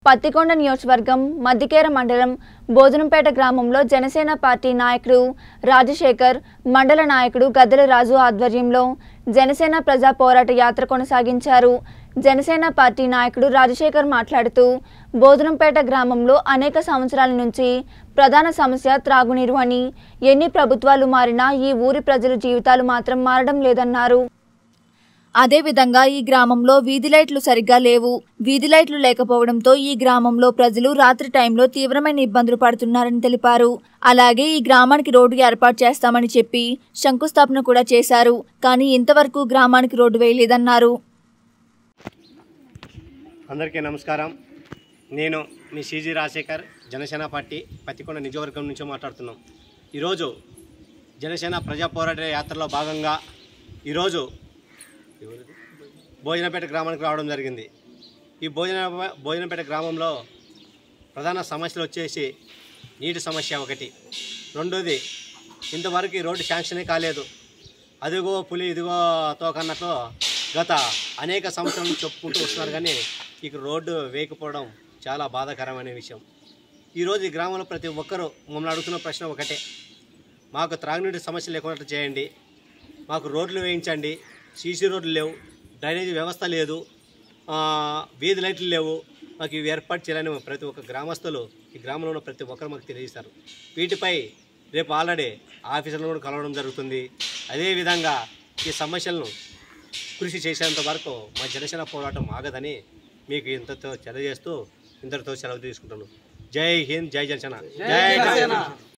పత్తికొండ నియోజకవర్గం మద్దికేర మండలం భోజనంపేట గ్రామంలో జనసేన పార్టీ నాయకుడు రాజశేఖర్ మండల నాయకుడు గద్దెల రాజు ఆధ్వర్యంలో జనసేన ప్రజా పోరాట యాత్ర కొనసాగించారు జనసేన పార్టీ నాయకుడు రాజశేఖర్ మాట్లాడుతూ భోజనంపేట గ్రామంలో అనేక సంవత్సరాల నుంచి ప్రధాన సమస్య త్రాగునీరు అని ఎన్ని ప్రభుత్వాలు మారినా ఈ ఊరి ప్రజల జీవితాలు మాత్రం మారడం లేదన్నారు అదేవిధంగా ఈ గ్రామంలో వీధి లైట్లు సరిగ్గా లేవు వీధి లైట్లు లేకపోవడంతో ఈ గ్రామంలో ప్రజలు రాత్రి టైంలో తీవ్రమైన ఇబ్బందులు పడుతున్నారని తెలిపారు అలాగే ఈ గ్రామానికి రోడ్డు ఏర్పాటు చేస్తామని చెప్పి శంకుస్థాపన కూడా చేశారు కానీ ఇంతవరకు గ్రామానికి రోడ్డు వేయలేదన్నారు అందరికీ నమస్కారం నేను మీ సిజి రాజశేఖర్ జనసేన పార్టీ పత్తికొండ నియోజకవర్గం నుంచి మాట్లాడుతున్నాం ఈరోజు జనసేన ప్రజా పోరాట యాత్రలో భాగంగా ఈరోజు భోజనపేట గ్రామానికి రావడం జరిగింది ఈ భోజన భోజనపేట గ్రామంలో ప్రధాన సమస్యలు వచ్చేసి నీటి సమస్య ఒకటి రెండోది ఇంతవరకు ఈ రోడ్డు శాంక్షనే కాలేదు అదిగో పులి ఇదిగో తోకన్నట్లు గత అనేక సంవత్సరాల నుంచి చెప్పుకుంటూ వస్తున్నారు కానీ ఇక రోడ్డు వేయకపోవడం చాలా బాధాకరమైన విషయం ఈరోజు ఈ గ్రామంలో ప్రతి ఒక్కరూ మమ్మల్ని అడుగుతున్న ప్రశ్న ఒకటే మాకు త్రాగునీటి సమస్య లేకుండా చేయండి మాకు రోడ్లు వేయించండి సీసీ రోడ్లు లేవు డ్రైనేజీ వ్యవస్థ లేదు ఆ, వీధి లైట్లు లేవు మాకు ఇవి ఏర్పాటు చేయాలని ప్రతి ఒక్క గ్రామస్తులు ఈ గ్రామంలో ఉన్న ప్రతి ఒక్కరు మాకు తెలియజేస్తారు వీటిపై రేపు ఆల్రెడీ ఆఫీసులను కూడా కలవడం జరుగుతుంది అదేవిధంగా ఈ సమస్యలను కృషి చేసేంత వరకు మా జనసేన పోరాటం ఆగదని మీకు ఇంతతో తెలియజేస్తూ ఇంతటితో సెలవు తీసుకుంటాను జై హింద్ జై జనసేన జై జనసేన